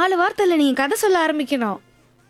நாலு வார்த்தையில நீங்க கதை சொல்ல ஆரம்பிக்கணும்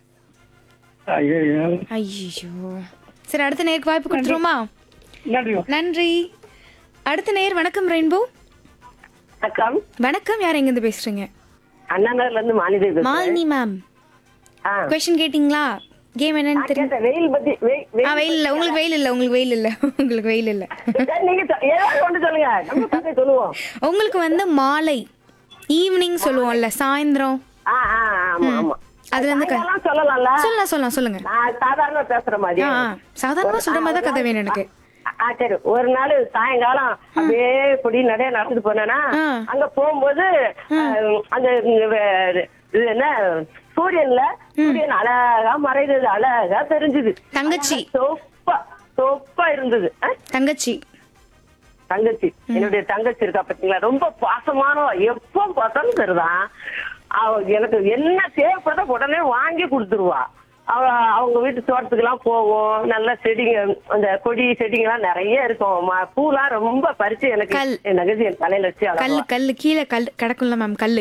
ஐயோ ஐயோ சரி அடுத்த நேருக்கு வாய்ப்பு கொடுத்துருமா நன்றி நன்றி அடுத்த நேர் வணக்கம் ரெயின்போ வணக்கம் வணக்கம் யார் எங்க இருந்து பேசுறீங்க அண்ணா நகர்ல இருந்து மாநில மாலினி மேம் கொஸ்டின் கேட்டிங்களா கேம் என்னன்னு தெரியும் வெயில் பத்தி வெய்- வெயில் ஆ வெயில் இல்ல உங்களுக்கு வெயில் இல்ல உங்களுக்கு வெயில் இல்ல உங்களுக்கு வெயில் இல்ல சரி, நீங்க சொ- ஏதாவது ஒன்று சொல்லுங்க நம்ம கதை சொல்லுவோம் உங்களுக்கு வந்து மாலை ஈவினிங் சொல்லுவோம்ல சாயந்தரம் ஆ ஆ ஆமா ஆமா அதுல இருந்து க- சாயங்காலம் சொல்லலாம்ல சொல்லலாம் சொல்லலாம் சொல்லுங்க நான் சாதாரண பேசுற மாதிரி ஆ ஆ. சாதாரணமா சொல்ற மாதிரி தான் கதை வேணும் எனக்கு ஆ சரி ஒரு நாள் சாயங்காலம் அப்படியே பொடி நடைய நடந்துட்டு போனேன்னா ஆ. அங்க போகும்போது அஹ், அந்த வே- இது என்ன சூரியன்ல சூரியன் அழகா மறைந்தது அழகா தெரிஞ்சுது தங்கச்சி சொப்பா சொப்பா இருந்தது ஆ? தங்கச்சி தங்கச்சி என்னுடைய தங்கச்சி இருக்கா பாத்தீங்களா ரொம்ப பாசமானவ எப்போ பார்த்தாலும் சரிதான் அவ எனக்கு என்ன தேவைப்படுதோ உடனே வாங்கி கொடுத்துருவா அவ அவங்க வீட்டு தோட்டத்துக்கு எல்லாம் போவோம் நல்ல செடிங்க அந்த கொடி செடிங்க எல்லாம் நிறைய இருக்கும் ம- பூலாம் ரொம்ப பறிச்சு எனக்கு கல். என் தங்கச்சி என் தலையில வச்சு கல்லு அழகா கல்லு கீழே கல் கிடக்கும்ல மேம் கல்லு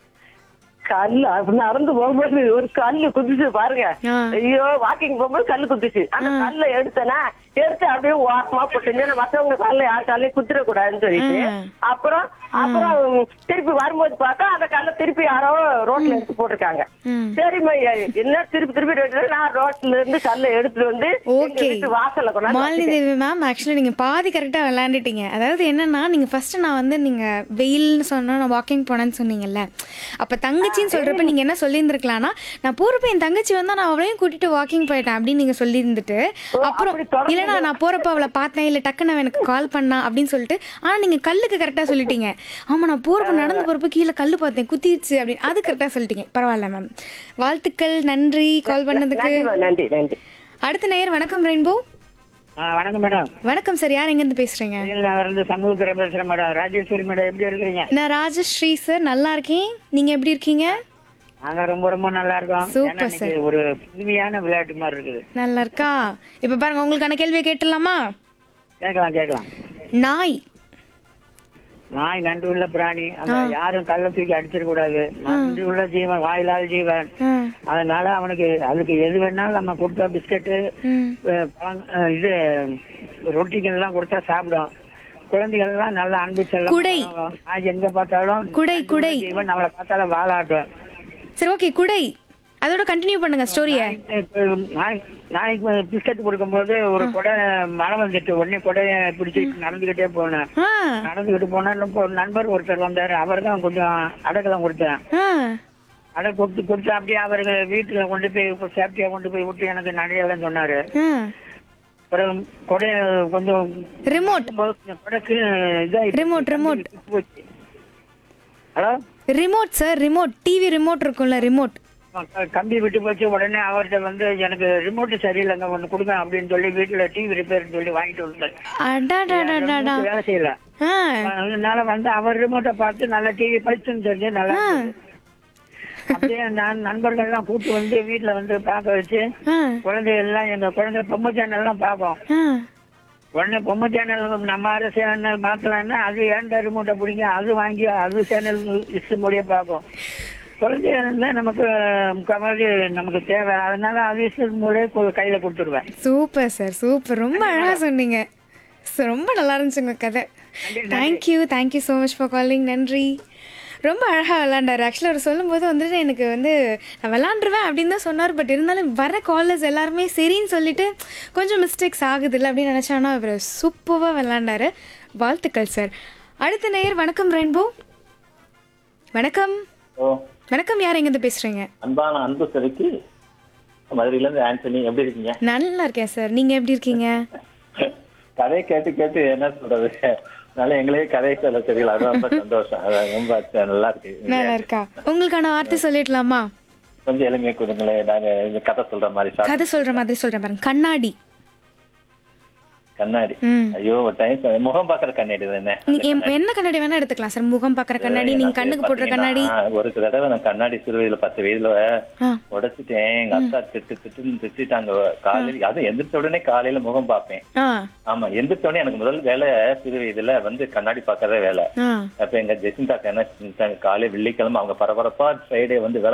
கல்லு அது நடந்து போகும்போது ஒரு கல்லு குதிச்சு பாருங்க ஆ. ஐயோ வாக்கிங் போகும்போது கல்லு குதிச்சு அந்த கல்ல எடுத்தனா எடுத்து அப்படியே ஓரமா போட்டு மத்தவங்க கல்ல யார் கல்லையும் குத்திர கூடாதுன்னு சொல்லிட்டு ஆ. அப்புறம் அப்புறம் திருப்பி வரும்போது பார்த்தா அந்த கல்ல திருப்பி யாரோ ரோட்ல எடுத்து போட்டிருக்காங்க ம். சரிம்மா என்ன திருப்பி திருப்பி எடுத்து நான் ரோட்ல இருந்து கல்ல எடுத்துட்டு வந்து எங்க ஓகே வீட்டு வாசல்ல கொண்டாந்து மாலினி தேவி மேம் ஆக்சுவலி நீங்க பாதி கரெக்டா விளையாண்டுட்டீங்க அதாவது என்னன்னா நீங்க ஃபர்ஸ்ட் நான் வந்து நீங்க வெயில்னு சொன்னா நான் வாக்கிங் போனேன்னு சொன்னீங்கல்ல அப்ப தங்கச்சின்னு சொல்றப்ப நீங்க என்ன சொல்லியிருந்திருக்கலாம்னா நான் போறப்ப என் தங்கச்சி வந்தா நான் அவளையும் கூட்டிட்டு வாக்கிங் போயிட்டேன் அப்படின்னு நீங்க சொல்லியிருந்துட்டு அப்புறம் அப்படி தொடர்ந்து இல்லைனா நான் போறப்ப அவளை பார்த்தேன் இல்ல டக்குன்னு அவ எனக்கு கால் பண்ணா அப்படின்னு சொல்லிட்டு ஆனா நீங்க கல்லுக்கு கரெக்டா சொல்லிட்டீங்க ஆமா நான் போறப்ப நடந்து போறப்ப கீழே கல்லு பார்த்தேன் குத்திடுச்சு அப்படின்னு அது கரெக்டா சொல்லிட்டீங்க பரவாயில்ல மேம் வாழ்த்துக்கள் நன்றி கால் பண்ணதுக்கு நன்றிம்மா, நன்றி நன்றி அடுத்த நேயர் வணக்கம் ரெயின்போ ஆ வணக்கம் மேடம் வணக்கம் சார் யார் எங்க இருந்து பேசுறீங்க நான் இருந்து சமூகத்தில் பேசுறேன் மேடம் ராஜேஸ்வரி மேடம் எப்படி இருக்கிறீங்க நான் ராஜஸ்ரீ சார் நல்லா இருக்கேன் நீங்க எப்படி இருக்கீங்க நாங்க ரொம்ப ரொம்ப நல்லா இருக்கோம் Super, ஏன்னா இன்னைக்கு ஒரு புதுமையான விளையாட்டு மாதிரி இருக்குது நல்லா இருக்கா இப்ப பாருங்க உங்களுக்கான கேள்வியை கேட்டுடலாமா கேட்கலாம் கேட்கலாம் நாய் நாய் நன்றி உள்ள பிராணி அந்த யாரும் கள்ள தூக்கி அடிச்சிட கூடாது நன்றி உள்ள ஜீவன் வாயிலாத ஜீவன் ஆ, அதனால அவனுக்கு அதுக்கு எது வேணாலும் நம்ம கொடுத்தா பிஸ்கட்டு ம். அஹ், பழம், அஹ், இது ரொட்டிகள் எல்லாம் கொடுத்தா சாப்பிடும் குழந்தைகள் எல்லாம் நல்ல அன்பு செல்லம் குடை. பண்ணுவாங்க. நாய் எங்க பார்த்தாலும் குடை, நன்றி உள்ள குடை. ஜீவன் நம்மளை பார்த்தாலும் வாழாட்டும் சரி ஓகே குடை அதோட கண்டினியூ பண்ணுங்க ஸ்டோரிய இப்ப நாய் நாய்க்கு பிஸ்கட் கொடுக்கும்போது ஒரு கொடை மழை வந்துட்டு உடனே கொடையை பிடிச்சிட்டு நடந்துகிட்டே போனேன் ஆ நடந்துகிட்டு போனா இப்போ ஒரு நண்பர் ஒருத்தர் வந்தாரு அவர் தான் கொஞ்சம் அடக்கெல்லாம் கொடுத்தேன் ஆ அடை கொடுத்து கொடுத்து அப்படியே அவருக்கு வீட்டுல கொண்டு போய் சேஃப்டியா கொண்டு போய் விட்டு எனக்கு நிறைய சொன்னாரு ஆ அப்புறம் கொடைய கொஞ்சம் ரிமோட் கொடைக்கு இதாயிடுச்சு. Remote, remote. போச்சு. Hello remote sir remote TV remote இருக்கும்ல ரிமோட் கம்பி விட்டு போச்சு உடனே அவர்கிட்ட வந்து எனக்கு ரிமோட் சரியில்லைங்க ஒன்று கொடுங்க அப்படின்னு சொல்லி வீட்டுல டிவி ரிப்பேர்னு சொல்லி வாங்கிட்டு வந்தேன் அடாடாடாடாடா வேலை செய்யல ஆ அதனால வந்து அவர் ரிமோட்டை பார்த்து நல்லா டிவி பழிச்சுன்னு தெரிஞ்சு நல்லா இருந்தது. அப்படியே நான் நண்பர்கள் எல்லாம் கூட்டு வந்து வீட்டுல வந்து பார்க்க வச்சு ஆ குழந்தைகள் எல்லாம் எங்க குழந்தை பொம்மை சேனல் எல்லாம் பார்ப்போம் ஆ உடனே பொம்மை சேனல் நம்ம ஆறு சேனல் மாத்தலாம்னா அது ஏன்டா ரிமோட்டை பிடிங்க அது வாங்கி அது சேனல் இஷ்டம் முடிய பார்ப்போம் குழந்தைகள் தான் நமக்கு முக்கால்வாசி நமக்கு தேவை அதனால அது இஷ்டம் மூலிய கையில கொடுத்துருவேன் சூப்பர் சார் சூப்பர் ரொம்ப அழகா சொன்னீங்க So, ரொம்ப நல்லா இருந்துச்சு உங்க கதை thank you thank you so much for calling நன்றி ரொம்ப அழகாக விளாண்டாரு ஆக்சுவலாக அவர் சொல்லும்போது வந்துட்டு எனக்கு வந்து நான் விளாண்டுருவேன் அப்படின்னு தான் சொன்னார் பட் இருந்தாலும் வர காலர்ஸ் எல்லாருமே சரின்னு சொல்லிட்டு கொஞ்சம் மிஸ்டேக்ஸ் ஆகுதுல்ல அப்படின்னு நினச்சானா அவர் சூப்பராக விளாண்டாரு வாழ்த்துக்கள் சார் அடுத்த நேயர் வணக்கம் ரெயின்போ வணக்கம் ஓ வணக்கம் யார் எங்கேருந்து பேசுகிறீங்க அன்பான அன்பு சரிக்கு மதுரையில இருந்து ஆண்டனி எப்படி இருக்கீங்க நல்லா இருக்கேன் சார் நீங்கள் எப்படி இருக்கீங்க கதை கேட்டு கேட்டு என்ன சொல்றது அதனால எங்களே கதை சொல்ல தெரியல அது ரொம்ப சந்தோஷம் அது ரொம்ப நல்லா இருக்கு நல்லா இருக்கா உங்களுக்கான வார்த்தை சொல்லிடலாமா கொஞ்சம் எளிமையா கொடுங்களேன் நாங்க இந்த கதை சொல்ற மாதிரி short கதை சொல்ற மாதிரி சொல்றேன் பாருங்க கண்ணாடி கண்ணாடி ம் ஐயோ ஒரு டைம் முகம் பாக்குற கண்ணாடி தானே நீங்க எம்- என்ன கண்ணாடி வேணா எடுத்துக்கலாம் சார் முகம் பாக்குற கண்ணாடி நீங்க கண்ணுக்கு போடுற கண்ணாடி பாத்தீங்கன்னா, ஒரு தடவை நான் கண்ணாடி சிறு வயதுல பத்து வயதுல ஆ உடைச்சிட்டேன் எங்க அக்கா திட்டு திட்டுன்னு திட்டாங்க காலையில அதுவும் எந்திரிச்ச உடனே காலையில முகம் பார்ப்பேன் ஆ ஆமா எந்திரிச்ச உடனே எனக்கு முதல் வேலை சிறு வயதுல வந்து கண்ணாடி பாக்குறதே வேலை ஆ அப்ப எங்க ஜெசிந்தா என்ன செஞ்சுட்டாங்க காலை வெள்ளிக்கிழமை அவங்க பரபரப்பா ஃப்ரைடே வந்து வேலை